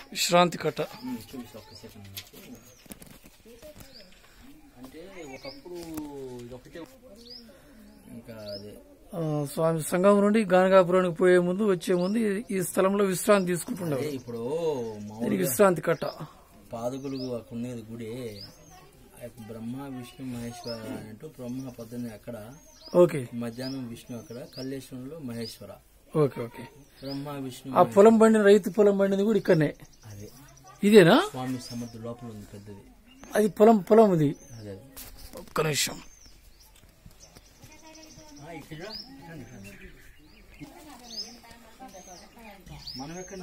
విశ్రాంతి కట్ట ఉమ్, చూపిస్తా ఒక్క సెకండ్ మీకు. అంటే ఒకప్పుడు ఇదొకటే ఇంకా అదే ఆ, స్వామి సంఘం నుండి గానగాపురానికి పోయే ముందు వచ్చే ముందు ఈ- ఈ స్థలంలో విశ్రాంతి తీసుకుంటుండవు అదే ఇప్పుడు దీనికి మామూలుగా విశ్రాంతి కట్ట పాదుకులు అక్కడ ఉండేది గుడి ఆ యొక్క బ్రహ్మ విష్ణు మహేశ్వర అంటూ బ్రహ్మ పొద్దున్నే అక్కడ ఓకే మధ్యాహ్నం విష్ణు అక్కడ కల్లేశ్వరంలో మహేశ్వర ఓకే ఓకే బ్రహ్మ విష్ణు ఆ పొలం పండిన రైతు పొలం పండింది కూడా ఇక్కడనే అదే ఇదేనా స్వామి సముద్ర లోపల ఉంది పెద్దది అది పొలం పొలం ఇది అదే ఒక్క నిమిషం ఆ, ఇక్కడ రా. రండి, రండి. మనం ఎక్కడ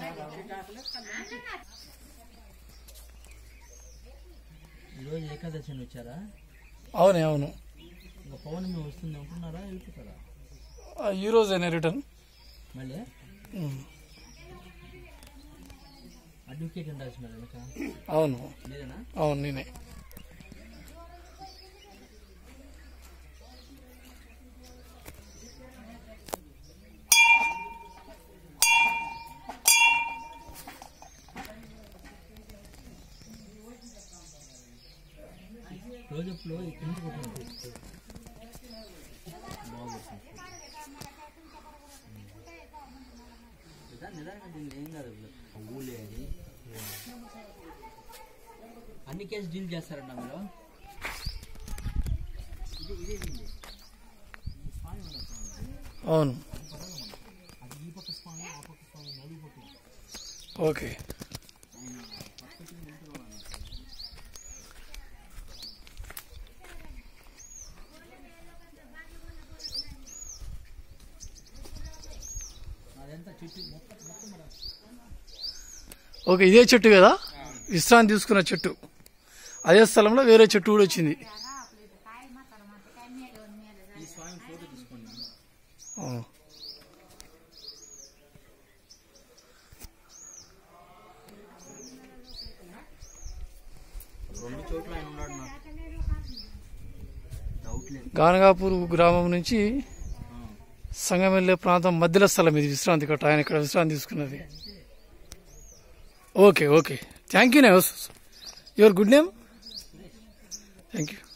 ఈరోజు ఏకాదశి అని వచ్చారా అవునే అవును ఇంకా పౌర్ణమి వస్తుంది అనుకున్నారా వెళ్ళిపోతారా ఆ, ఈ రోజేనే రిటర్న్ మళ్ళీ ఉమ్. అడ్వకేట్ ఉండాల్సినారు వెనక అవును లేదనా అవును నేనే రోజులో కింద కొట్టినట్టు బాగుంటుంది నిదానంగా దీన్ని ఏం కాదు ఊలే అది అన్ని కేసు డీల్ చేస్తారంట మీరు ఇది ఇదే ఇది స్వామి ఉన్న స్వామి. అవును అది ఈ పక్క స్వామి ఆ పక్క స్వామి నది పక్క ఓకే ఆయన పక్కకి వెళ్తున్నాడు అదంతా చుట్టూ మొత్తం మొత్తం మన ఓకే ఇదే చెట్టు కదా విశ్రాంతి తీసుకున్న చెట్టు అదే స్థలంలో వేరే చెట్టు కూడా వచ్చింది ఈ స్వామి ఫోటో తీసుకోండి అవును. రెండు చోట్ల ఆయన ఉన్నాడు నాకు డౌట్ లేదు గానగాపూర్ గ్రామం నుంచి ఆ. సంగం వెళ్ళే ప్రాంతం మధ్యలో స్థలం ఇది విశ్రాంతి కట్ట ఆయన ఇక్కడ విశ్రాంతి తీసుకున్నది okay okay thank you your good name thank you